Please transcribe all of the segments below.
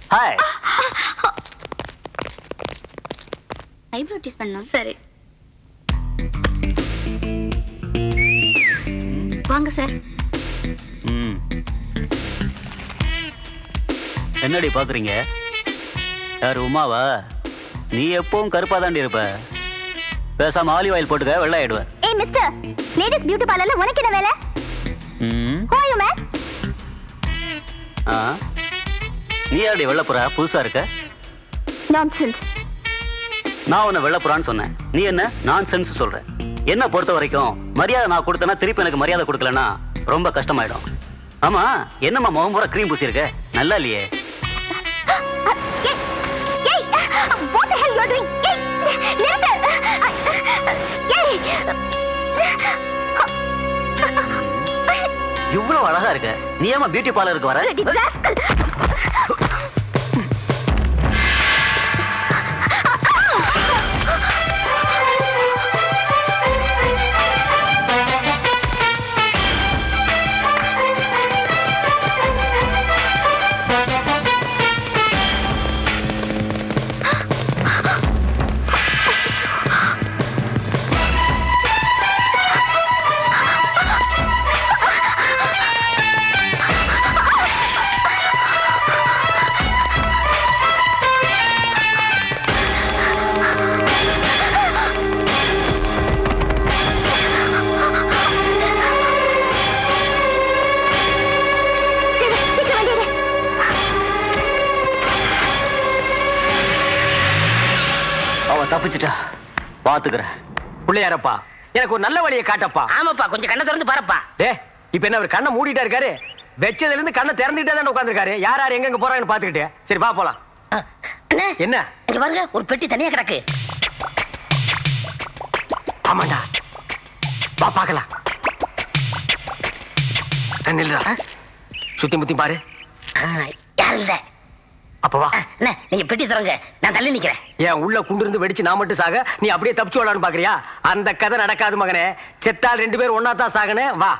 Hi eyebrow tease பண்ணணும் சரி வாங்க சார் ம் என்னடி பாக்குறீங்க யார் உமாவா நீ எப்பவும் கருப்பா தாண்டி இருப்ப பேசாம ஆலிவ் ஆயில் போட்டுக்க வெள்ளை ஆயிடுவ ஏய் மிஸ்டர் லேடிஸ் பியூட்டி பார்லர்ல உனக்கு என்ன வேலை ம் ஹூ ஆர் யூ மேன் ஆ நீ யாருடி வெள்ளப்புறா புதுசா இருக்க நான்சென்ஸ் நான் உன்னை வெள்ளப்புறான்னு சொன்னேன் நீ என்ன நான் சென்ஸ் சொல்ற என்ன பொறுத்த வரைக்கும் மரியாதை நான் கொடுத்தேன்னா திருப்பி எனக்கு மரியாதை கொடுக்கலன்னா ரொம்ப கஷ்டமாயிடும் ஆமா என்னம்மா முகம் பூரா க்ரீம் பூசியிருக்க நல்லா இல்லையே ஏய் what the hell you are doing ஏய் நிறுத்து ஏய் இவ்வளவு அழகா இருக்க நீ ஏமா பியூட்டி பார்லருக்கு வர Bloody rascal. சரி, சீக்கிரம் வண்டி எடு. அவ தப்பிச்சிட்டா பாத்துக்கிறேன் பிள்ளையாரப்பா எனக்கு ஒரு நல்ல வழியை காட்டப்பா ஆமாப்பா கொஞ்சம் கண்ணை திறந்து பாருப்பா டே இப்ப என்ன அவர் கண்ணை மூடிட்டா இருக்காரு வெச்சதுல இருந்து கண்ணை திறந்துட்டே தான் உட்காந்துருக்காரு யார் யார் எங்க போறாங்கன்னு பாத்துக்கிட்டு சரி வா போலாம் அண்ணே என்ன இங்க பாருங்க ஒரு பெட்டி தனியா கிடக்கு ஆமாண்டா வா பார்க்கலாம் நில்லுடா சுத்தி முத்தி பாரு ஆ, யாரும் இல்ல அப்ப வா ஆ, அண்ணே நீங்க பெட்டி திறங்க நான் தள்ளி நிக்கிறேன் ஏன் உள்ள குண்டு இருந்து வெடிச்சு நான் மட்டும் சாக நீ அப்படியே தப்பிச்சு விடலான்னு பாக்குறியா அந்த கதை நடக்காது மகனே செத்தால் ரெண்டு பேரும் ஒன்னா தான் சாகனே வா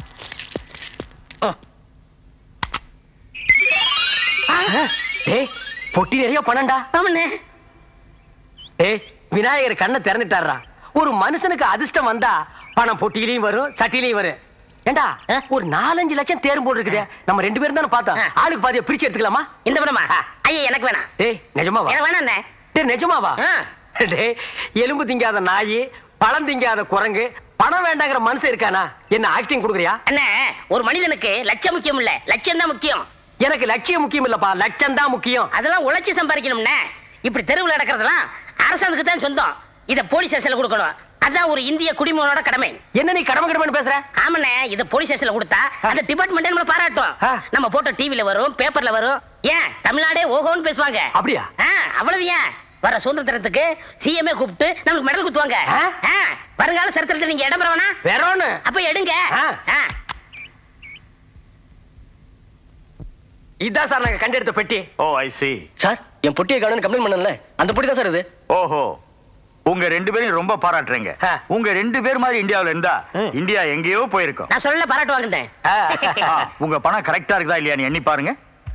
ஏய் பொட்டி நிறைய பணம்டா ஆமாண்ணே ஏய் விநாயகர் கண்ணை திறந்துட்டாரா ஒரு மனுஷனுக்கு அதிர்ஷ்டம் வந்தா பணம் பொட்டியிலையும் வரும் சட்டிலையும் வரும் ஏண்டா ஆ? ஒரு நாலஞ்சு லட்சம் தேரும் போட்டு இருக்குதே நம்ம ரெண்டு பேரும் தானே பார்த்தோம் ஆ. ஆளுக்கு பாதியா பிரிச்சு எடுத்துக்கலாமா இந்த பணமா ஆ. ஐயா எனக்கு வேணாம் ஏய் நிஜமாவா எனக்கு வேணாம் அண்ணே டேய் நிஜமாவா ஆ. டேய் எலும்பு திங்காத நாயி பழம் திங்காத குரங்கு பணம் வேண்டாங்கிற மனுஷன் இருக்கானா என்ன ஆக்டிங் கொடுக்குறியா அண்ணே ஒரு மனிதனுக்கு லட்சம் முக்கியம் இல்ல லட்சம் தான் முக்கியம் எனக்கு லட்சியம் முக்கியம் இல்லப்பா லட்சம் தான் முக்கியம் அதெல்லாம் உழைச்சி சம்பாதிக்கணும்னே இப்படி தெருவில் நடக்கிறதெல்லாம் அரசாங்கத்துக்கு தான் சொந்தம் இத போலீஸ் ஸ்டேஷன்ல கொடுக்கணும் அதான் ஒரு இந்திய குடிமகனோட கடமை என்ன நீ கடமை கடமைன்னு பேசுற ஆமாண்ணே இத போலீஸ் ஸ்டேஷன்ல கொடுத்தா அந்த டிபார்ட்மெண்ட் நம்மள பாராட்டும் ஆ. நம்ம போட்டோ டிவில வரும் பேப்பர்ல வரும் ஏன் தமிழ்நாடே ஓஹோன்னு பேசுவாங்க அப்படியா? ஆ, அவ்வளவு ஏன் வர சுதந்திரத்துக்கு சிஎம்ஏ கூப்பிட்டு நமக்கு மெடல் குத்துவாங்க ஆ? ஆ, வருங்கால சரித்திரத்தில் நீங்க இடம் பெறவனா வேற ஒண்ணு அப்ப எடுங்க ஆ. ஆ. இதான் சார் நாங்க கண்டெடுத்த பெட்டி ஓ ஐ சி சார் என் பொட்டியை காணும்னு கம்ப்ளைண்ட் பண்ணல அந்த பொட்டி தான் சார் இது ஓஹோ உங்க ரெண்டு பேரும் ரொம்ப பாராட்டுறீங்க ஆ. உங்க ரெண்டு பேர் மாதிரி இந்தியாவுல இருந்தா ம். இந்தியா எங்கேயோ போயிருக்கும் நான் சொல்லல பாராட்டுவாங்கட்டேன் ஆ. ஆ, உங்க பணம் கரெக்டா இருக்குதா இல்லையா எண்ணி பாருங்க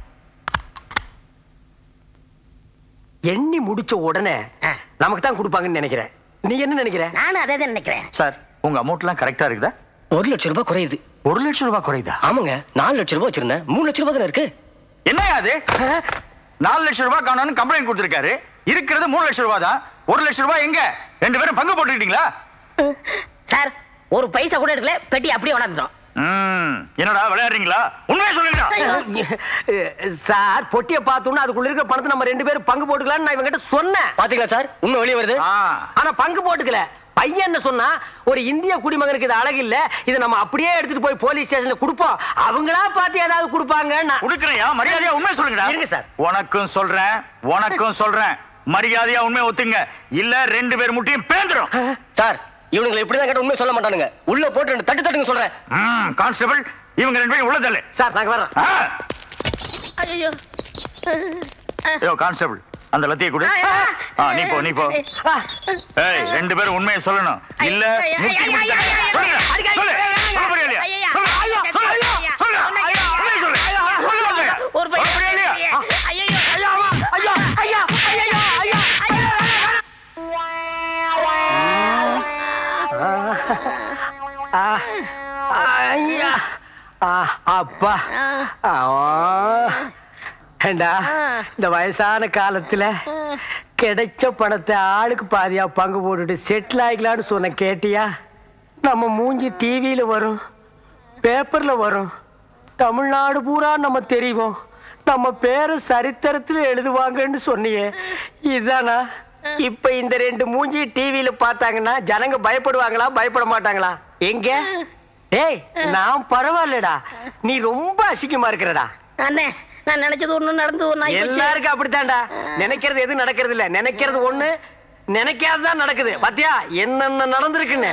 எண்ணி முடிச்ச உடனே ஆ. நமக்கு தான் கொடுப்பாங்கன்னு நினைக்கிறேன் நீ என்ன நினைக்கிற நானும் அதே தான் நினைக்கிறேன் சார் உங்க அமௌண்ட் எல்லாம் கரெக்டா இருக்குதா ஒரு லட்சம் ரூபாய் குறையுது ஒரு லட்சம் ரூபாய் குறையுதா ஆமாங்க நாலு லட்சம் ரூபாய் வச்சிருந்தேன் மூணு லட்சம் ரூபாய் தானே இருக்கு என்ன அது நாலு லட்சம் ரூபாய் காணோம்னு கம்ப்ளைண்ட் கொடுத்திருக்காரு இருக்கிறது மூணு லட்சம் ரூபாய் தான் ஒரு லட்சம் ரூபாய் எங்க ரெண்டு பேரும் பங்கு போட்டுக்கிட்டீங்களா சார் ஒரு பைசா கூட எடுக்கல பெட்டி அப்படியே உணர்ந்துட்டோம் ம், என்னடா விளையாடுறீங்களா உண்மையை சொல்லுங்க சார் பொட்டியை பார்த்தோம்னா அதுக்குள்ள இருக்கிற பணத்தை நம்ம ரெண்டு பேரும் பங்கு போட்டுக்கலாம்னு நான் இவங்கிட்ட சொன்னேன் பாத்தீங்களா சார் உண்மை வெளியே வருது ஆனா பங்கு போட்டுக்கல பையன் என்ன சொன்னா ஒரு இந்திய குடிமகனுக்கு இது அழகு இல்ல இதை நம்ம அப்படியே எடுத்துட்டு போய் போலீஸ் ஸ்டேஷன்ல கொடுப்போம் அவங்களா பார்த்து ஏதாவது கொடுப்பாங்க கொடுக்குறையா மரியாதையா உண்மை சொல்லுங்கடா இருங்க சார். உனக்கும் சொல்றேன் உனக்கும் சொல்றேன் மரியாதையா உண்மை ஒத்துங்க இல்ல ரெண்டு பேர் முட்டியும் பேந்துரும் சார் இவனுங்களை இப்படிதான் கேட்ட உண்மை சொல்ல மாட்டானுங்க உள்ள போட்டு ரெண்டு தட்டு தட்டுங்க சொல்றேன் ம், கான்ஸ்டபிள் இவங்க ரெண்டு பேரும் உள்ள தள்ளு சார் நாங்க வரோம் ஆ, ஐயோ ஐயோ கான்ஸ்டபிள் அந்த லத்தியை கொடு ஆ, நீ போ நீ போ ஆ, ஏய் ரெண்டு பேரும் உண்மையை சொல்லணும் இல்ல ஐயா, முட்டி ஐயா, முட்டி ஐயா, தள்ளு. ஐயா, சொல்லுங்க, ஐயா, சொல்லு. ஐயா, சொல்ல போறியா இல்லையா? ஐயா, சொல்லு. ஐயா, சொல்லு. ஐயா, சொல்லு. ஐயா, சொல்லு. ஐயா, உண்மையை சொல்லு. ஐயா, சொல்லு இல்லையா? ஒரு பையன் சொல்ல போறியா இல்லையா? ஐயோ ஆ, ஐயா ஆ, அப்பா ஆ, ஏண்டா இந்த வயசான காலத்துல கிடைச்ச பணத்தை ஆளுக்கு பாதியா பங்கு போட்டுட்டு செட்டில் ஆகிக்கலான்னு சொன்ன கேட்டியா நம்ம மூஞ்சி டிவியில வரும் பேப்பர்ல வரும் தமிழ்நாடு பூரா நம்ம தெரியும் நம்ம பேரை சரித்திரத்துல எழுதுவாங்கன்னு சொன்னியே இதானா இப்ப இந்த ரெண்டு மூஞ்சி டிவியில பார்த்தாங்கன்னா ஜனங்க பயப்படுவாங்களா பயப்பட மாட்டாங்களா எங்க ஏய் நான் பரவாயில்லடா நீ ரொம்ப அசிங்கமா இருக்கிறடா அண்ணே நான் நினைச்சது ஒண்ணு நடந்து ஒண்ணு ஆகி போச்சு. எல்லாருக்கும் அப்படித்தான்டா நினைக்கிறது எதுவும் நடக்கிறது இல்ல நினைக்கிறது ஒண்ணு நினைக்காததான் நடக்குது பாத்தியா என்னென்ன நடந்திருக்குன்னு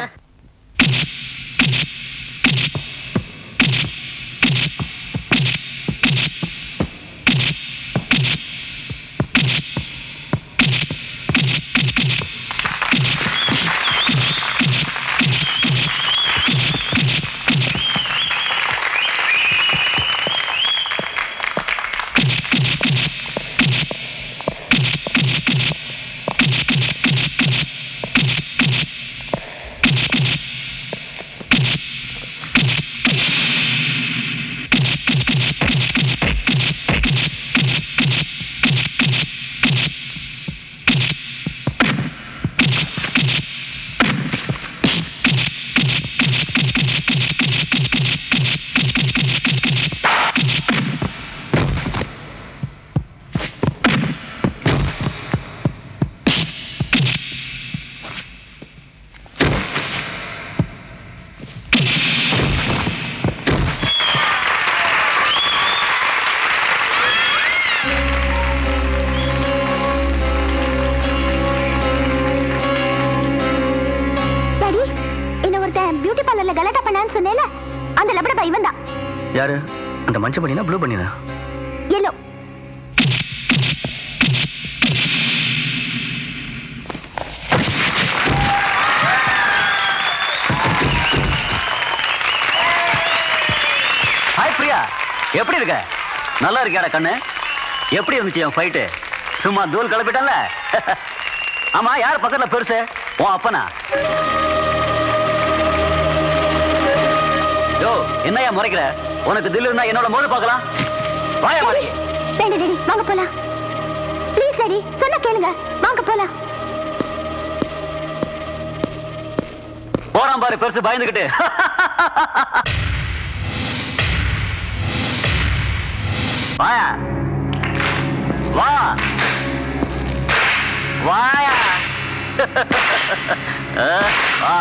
டாடி என்ன ஒருத்தன் பியூட்டி பார்லர்ல கலாட்டா பண்ணான்னு சொன்னேல அந்த லபட பை வந்தா யாரு அந்த மஞ்சள் பண்ணினா ப்ளூ பண்ணினா எல்லோ ஹாய் பிரியா எப்படி இருக்க நல்லா இருக்கியாடா கண்ணு எப்படி இருந்துச்சு என் ஃபைட்டு சும்மா தூள் கிளப்பிட்டல ஆமா யார் பக்கத்துல பெருசு உன் அப்பனா யோ என்னையா முறைக்கிற உனக்கு தில்லு இருந்தா என்னோட மோது பார்க்கலாம் வாயா டாடி மாதிரி வேண்டாம் டாடி வாங்க போலாம் ப்ளீஸ் டாடி சொன்ன கேளுங்க வாங்க போலாம் போறான் பாரு பெருசு பயந்துகிட்டு வாயா வா வாயா அஹ், வா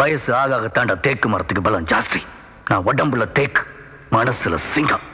வயசு ஆக ஆக தாண்டா தேக்கு மரத்துக்கு பலம் ஜாஸ்தி நான் உடம்புல தேக்கு மனசுல சிங்கம்